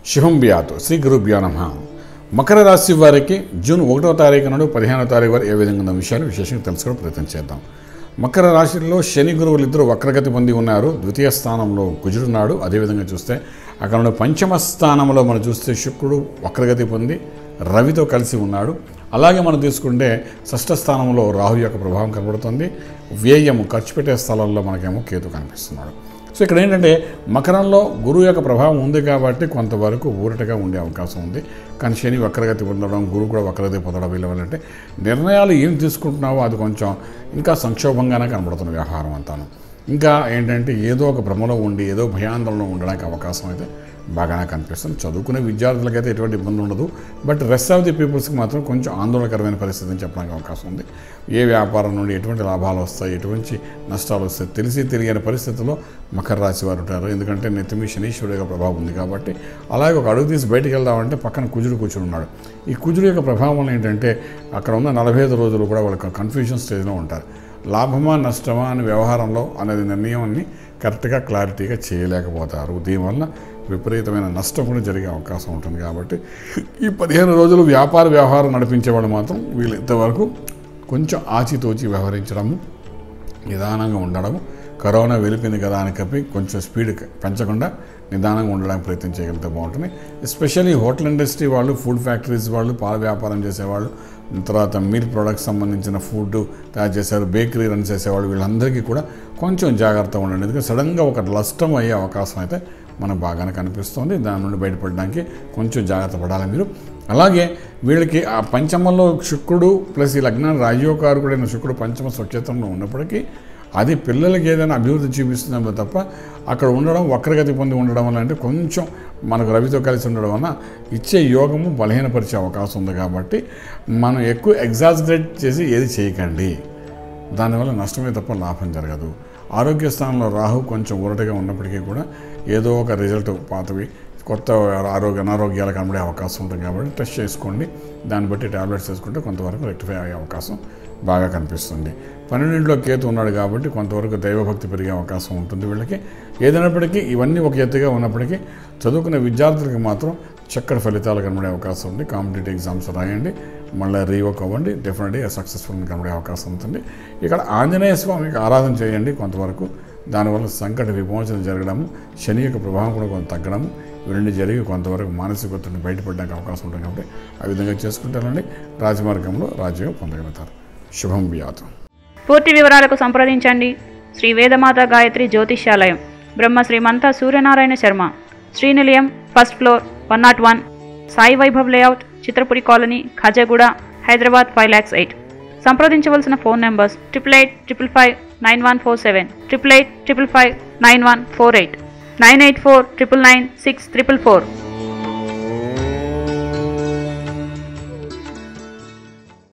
శుభం బియాతు శ్రీ గురుభ్యో నమ మకర రాశి వారికి జూన్ ఒకటో తారీఖు నుండి పదిహేనో తారీఖు వరకు ఏ విధంగా ఉన్న విషయాన్ని విశేషంగా తెలుసుకోవడం ప్రయత్నం చేద్దాం మకర రాశిలో శని గురువులు ఇద్దరు వక్రగతి పొంది ఉన్నారు ద్వితీయ స్థానంలో కుజుడున్నాడు అదేవిధంగా చూస్తే అక్కడ నుండి పంచమ స్థానంలో మనం చూస్తే శుక్రుడు వక్రగతి పొంది రవితో కలిసి ఉన్నాడు అలాగే మనం తీసుకుంటే షష్ఠ స్థానంలో రాహు యొక్క ప్రభావం కనబడుతుంది వ్యయము ఖర్చు పెట్టే స్థలంలో మనకేమో కేతు కనిపిస్తున్నాడు సో ఇక్కడ ఏంటంటే మకరంలో గురువు యొక్క ప్రభావం ఉంది కాబట్టి కొంతవరకు ఊరటగా ఉండే అవకాశం ఉంది కానీ శని వక్రగతి పొందడం గురువు కూడా వక్రగతి పొందడం వీళ్ళంటే నిర్ణయాలు ఏం తీసుకుంటున్నావో అది కొంచెం ఇంకా సంక్షోభంగానే కనబడుతున్న వ్యవహారం అంతాను ఇంకా ఏంటంటే ఏదో ఒక భ్రమలో ఉండి ఏదో భయాందోళనలో ఉండడానికి అవకాశం అయితే బాగానే కనిపిస్తుంది చదువుకునే విద్యార్థులకైతే ఎటువంటి ఇబ్బంది ఉండదు బట్ రెస్ట్ ఆఫ్ ది పీపుల్స్కి మాత్రం కొంచెం ఆందోళనకరమైన పరిస్థితి అని చెప్పడానికి అవకాశం ఉంది ఏ వ్యాపారం నుండి ఎటువంటి లాభాలు వస్తాయి ఎటువంటి నష్టాలు వస్తాయి తెలిసి తెలియని పరిస్థితుల్లో మకర రాశి వారు ఉంటారు ఎందుకంటే నెత్తిమి శనీశ్వరుడు యొక్క ప్రభావం ఉంది కాబట్టి అలాగే ఒక అడుగు తీసి బయటికి వెళ్దామంటే పక్కన కుజుడు కూర్చుని ఉన్నాడు ఈ కుజుడు యొక్క ప్రభావం ఏంటంటే అక్కడ ఉన్న నలభై ఐదు రోజులు కూడా వాళ్ళకి కన్ఫ్యూజన్ స్టేజ్లో ఉంటారు లాభమా నష్టమా అనే వ్యవహారంలో అనేది నిర్ణయాన్ని కరెక్ట్గా క్లారిటీగా చేయలేకపోతారు దీనివల్ల విపరీతమైన నష్టం కూడా జరిగే అవకాశం ఉంటుంది కాబట్టి ఈ పదిహేను రోజులు వ్యాపార వ్యవహారం నడిపించేవాళ్ళు మాత్రం వీళ్ళు ఇంతవరకు కొంచెం ఆచితూచి వ్యవహరించడము నిదానంగా ఉండడము కరోనా వెలిపింది కదా అని చెప్పి కొంచెం స్పీడ్ పెంచకుండా నిదానంగా ఉండడానికి ప్రయత్నం చేయగలిగితే బాగుంటుంది ఎస్పెషల్లీ హోటల్ ఇండస్ట్రీ వాళ్ళు ఫుడ్ ఫ్యాక్టరీస్ వాళ్ళు పాల వ్యాపారం చేసేవాళ్ళు తర్వాత మిల్క్ ప్రొడక్ట్స్ సంబంధించిన ఫుడ్ తయారు చేసేవారు బేకరీ రన్ చేసేవాళ్ళు వీళ్ళందరికీ కూడా కొంచెం జాగ్రత్తగా ఉండండి ఎందుకంటే సడన్గా ఒక నష్టం అయ్యే అవకాశం అయితే మనకు బాగానే కనిపిస్తుంది దాని నుండి బయటపడడానికి కొంచెం జాగ్రత్త పడాలి మీరు అలాగే వీళ్ళకి ఆ పంచమంలో శుక్రుడు ప్లస్ ఈ లగ్నాన్ని రాజ్యోకారకుడైన శుక్రుడు పంచమ స్వక్షేత్రంలో ఉన్నప్పటికీ అది పిల్లలకి ఏదైనా అభివృద్ధి చూపిస్తుందేమో తప్ప అక్కడ ఉండడం వక్రగతి పొంది ఉండడం వల్ల అంటే కొంచెం మనకు రవితో కలిసి ఉండడం వలన ఇచ్చే యోగము బలహీనపరిచే అవకాశం ఉంది కాబట్టి మనం ఎక్కువ ఎగ్జాజరేట్ చేసి ఏది చేయకండి దానివల్ల నష్టమే తప్ప లాభం జరగదు ఆరోగ్య స్థానంలో రాహు కొంచెం ఊరటగా ఉన్నప్పటికీ కూడా ఏదో ఒక రిజల్ట్ పాతవి కొత్త ఆరోగ్య అనారోగ్యాలు కనబడే అవకాశం ఉంటుంది కాబట్టి టెస్ట్ చేసుకోండి దాన్ని బట్టి ట్యాబ్లెట్స్ వేసుకుంటే కొంతవరకు రెక్టిఫై అయ్యే అవకాశం బాగా కనిపిస్తుంది పన్నెండింటిలో కేతు ఉన్నాడు కాబట్టి కొంతవరకు దైవభక్తి పెరిగే అవకాశం ఉంటుంది వీళ్ళకి ఏదైనప్పటికీ ఇవన్నీ ఒక ఎత్తుగా ఉన్నప్పటికీ చదువుకునే విద్యార్థులకి మాత్రం చక్కటి ఫలితాలు కనబడే అవకాశం ఉంది కాంపిటేటివ్ ఎగ్జామ్స్ రాయండి మళ్ళీ రీవర్క్ అవ్వండి డెఫినెట్గా సక్సెస్ఫుల్ కనబడే అవకాశం ఉంటుంది ఇక్కడ ఆంజనేయ స్వామికి ఆరాధన చేయండి కొంతవరకు దానివల్ల సంకట విమోచన జరగడము శని యొక్క ప్రభావం కూడా కొంత తగ్గడము ఇవి రెండు జరిగి కొంతవరకు మానసిక ఒత్తిడిని బయటపడడానికి అవకాశం ఉంటుంది కాబట్టి ఆ విధంగా చేసుకుంటారండి రాజమార్గంలో రాజ్యం పొందగలుగుతారు శుభం వ్యాతం పూర్తి వివరాలకు సంప్రదించండి Shri Vedamata Gayatri Jyotishyalayam Brahma Srimanta Suryanarayana Sharma Srinilayam first floor one nought one Sai Vaibhav layout Chitrapuri colony Khajaguda Hyderabad five lakhs eight సంప్రదించవలసిన phone numbers triple eight triple five nine one four seven triple eight triple five nine one four eight nine eight four triple nine six triple four